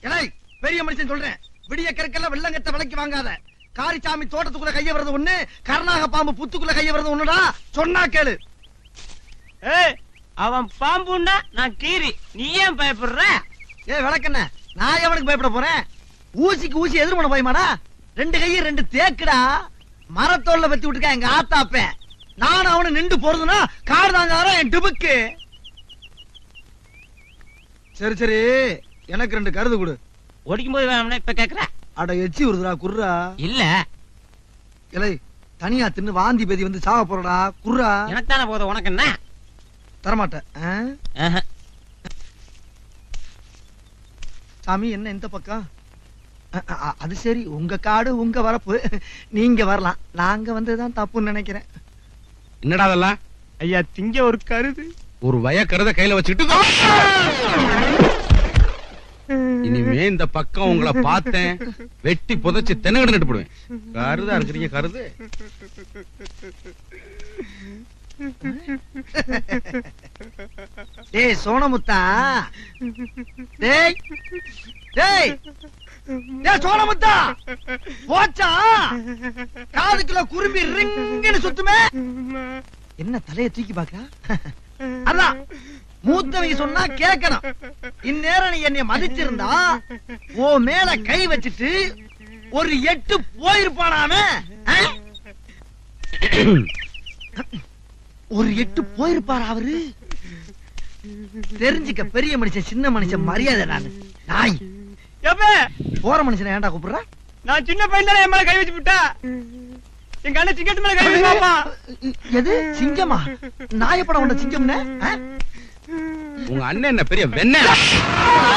கிளை பெரிய மனுஷன் சொல்றேன் விடிய கற்கெல்லாம் வெள்ளங்கட்ட விலைக்கு வாங்காத காரிச்சாமி தோட்டத்துக்குள்ள கைய வர்றது ஒண்ணு கருணாக பாம்பு புத்துக்குள்ள கைய வர்றது ஒண்ணுடா சொன்னா கேளு ஏய் அவன் பாம்புன்னா நான் கீரி நீ ஏன் பயப்படுற ஏ விளக்கண்ண நான் எவனுக்கு பயப்பட போறேன் ஊசிக்கு ஊசி எதிர்மன பயமாடா ரெண்டு கையும் ரெண்டு தேக்குடா மரத்தோல்ல வச்சு விட்டுருக்கேன் எங்க ஆத்தாப்பேன் நானும் அவனு நின்று போறதுன்னா கார் தாங்காரா என் டிபுக்கு சரி சரி எனக்கு ரெண்டு கருது கொடு ஒடிக்கும் போது வேணும்னா இப்ப கேக்குற அட எச்சி வருதுடா குர்ரா இல்ல இலை தனியா தின்னு வாந்தி பேதி வந்து சாவ போறடா குர்ரா எனக்கு தானே போதும் உனக்கு என்ன தரமாட்டேன் ஆ? ஆஹா. சாமி என்ன இந்த பக்கம் அ, அ, அ, அது சரி உங்க காடு உங்க வரப்பு நீங்க வரலாம் நாங்க வந்ததுதான் தப்புன்னு நினைக்கிறேன் என்னடா அதெல்லாம் ஐயா திங்க ஒரு கருது ஒரு வய கருத கையில வச்சுட்டு இனிமே இந்த பக்கம் உங்களை பார்த்தேன் வெட்டி புதைச்சு தென்னகட நட்டு போடுவேன் கருதா இருக்கிறீங்க கருது டேய் சோனமுத்தா டேய் டேய் டேய் சோனமுத்தா போச்சா காதுக்குள்ள குரும்பி ரிங்குன்னு சுத்துமே என்ன தலைய தூக்கி பாக்குறா அதான் மூத்தவங்க சொன்னா கேட்கணும் இந்நேரம் நீ என்னை மதிச்சிருந்தா ஓ மேல கை வச்சிட்டு ஒரு எட்டு போயிருப்பானாமே ஆ? ஒரு எட்டு போயிருப்பாரா அவரு தெரிஞ்சுக்க பெரிய மனுஷன் சின்ன மனுஷன் மரியாதை நானு நாய் எப்ப போற மனுஷனை ஏன்டா கூப்பிடுற நான் சின்ன பையன் தானே என் மேல கை வச்சு விட்டா எங்க அண்ணன் சிங்கத்து மேல கை வச்சு பாப்பா எது சிங்கமா நாயப்படம் உண்ட சிங்கம்னு ஆ? உங்க அண்ணன் என்ன பெரிய வெண்ணெய்